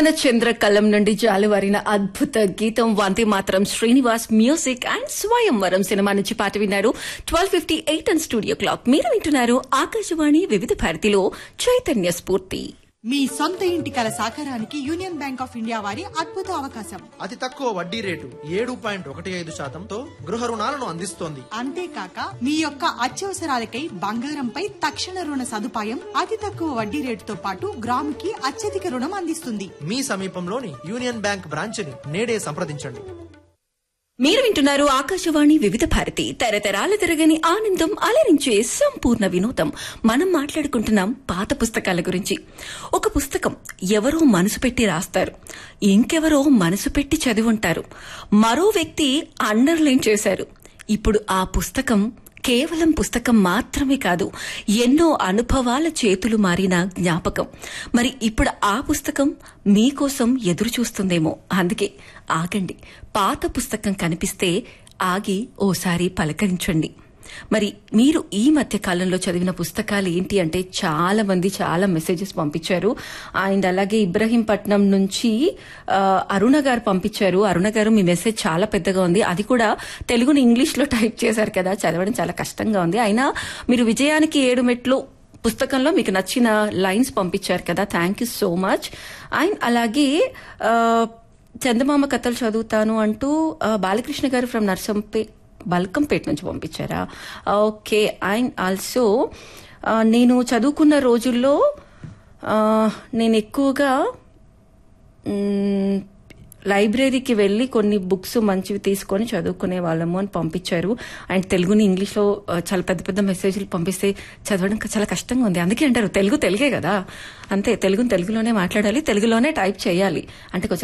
పూర్ణ చంద్ర కలం నుండి జాలువారిన అద్భుత గీతం Vande Mataram Srinivas music and Swayamvaram cinema నుంచి పాట విన్నారు twelve fifty eight and studio clock మీరు వింటున్నారు ఆకాశవాణి వివిధ భారతిలో చైతన్య స్ఫూర్తి మీ సొంత ఇంటి కల సాకారానికి యూనియన్ బ్యాంక్ ఆఫ్ ఇండియా వారి అద్భుత అవకాశం అతి తక్కువ వడ్డీ రేటు ఏడు పాయింట్ ఒకటి ఐదు శాతంతో గృహ రుణాలను అందిస్తోంది అంతేకాక మీ యొక్క అత్యవసరాలకై బంగారంపై తక్షణ రుణ సదుపాయం అతి తక్కువ వడ్డీ రేటుతో పాటు గ్రాముకి అత్యధిక రుణం అందిస్తుంది మీ సమీపంలోని యూనియన్ బ్యాంక్ బ్రాంచ్ని నేడే సంప్రదించండి మీరు వింటున్నారు ఆకాశవాణి వివిధ భారతి తరతరాల తిరగని ఆనందం అలరించే సంపూర్ణ వినోదం మనం మాట్లాడుకుంటున్నాం పాత పుస్తకాల గురించి ఒక పుస్తకం ఎవరో మనసు పెట్టి రాస్తారు ఇంకెవరో మనసు పెట్టి చదివుంటారు మరో వ్యక్తి అండర్లైన్ చేశారు ఇప్పుడు ఆ పుస్తకం కేవలం పుస్తకం మాత్రమే కాదు ఎన్నో అనుభవాల చేతులు మారిన జ్ఞాపకం మరి ఇప్పుడు ఆ పుస్తకం మీకోసం ఎదురు చూస్తుందేమో అందుకే ఆగండి పాత పుస్తకం కనిపిస్తే ఆగి ఓసారి పలకరించండి మరి మీరు ఈ మధ్య కాలంలో చదివిన పుస్తకాలు ఏంటి అంటే చాలా మంది చాలా మెసేజెస్ పంపించారు అండ్ అలాగే ఇబ్రహీంపట్నం నుంచి ఆ, అరుణ గారు పంపించారు అరుణ గారు మీ మెసేజ్ చాలా పెద్దగా ఉంది అది కూడా తెలుగుని ఇంగ్లీష్ లో టైప్ చేశారు కదా చదవడం చాలా కష్టంగా ఉంది అయినా మీరు విజయానికి ఏడు మెట్లు పుస్తకంలో మీకు నచ్చిన లైన్స్ పంపించారు కదా thank you so much and అలాగే ఆ, చందమామ కథలు చదువుతాను అంటూ ఆ, బాలకృష్ణ గారు ఫ్రమ్ నర్సంపే బల్కంపేట నుంచి పంపించారా ఓకే అండ్ ఆల్సో నేను చదువుకున్న రోజుల్లో ఆ, నేను ఎక్కువగా మ్, లైబ్రరీకి వెళ్ళి కొన్ని బుక్స్ మంచివి తీసుకొని చదువుకునే వాళ్ళము అని పంపించారు అండ్ తెలుగుని ఇంగ్లీష్లో ఆ, చాలా పెద్ద పెద్ద మెసేజ్లు పంపిస్తే చదవడం చాలా కష్టంగా ఉంది అందుకే అంటారు తెలుగు తెలుగే కదా అంతే తెలుగుని తెలుగులోనే మాట్లాడాలి తెలుగులోనే టైప్ చేయాలి అంటే కొంచెం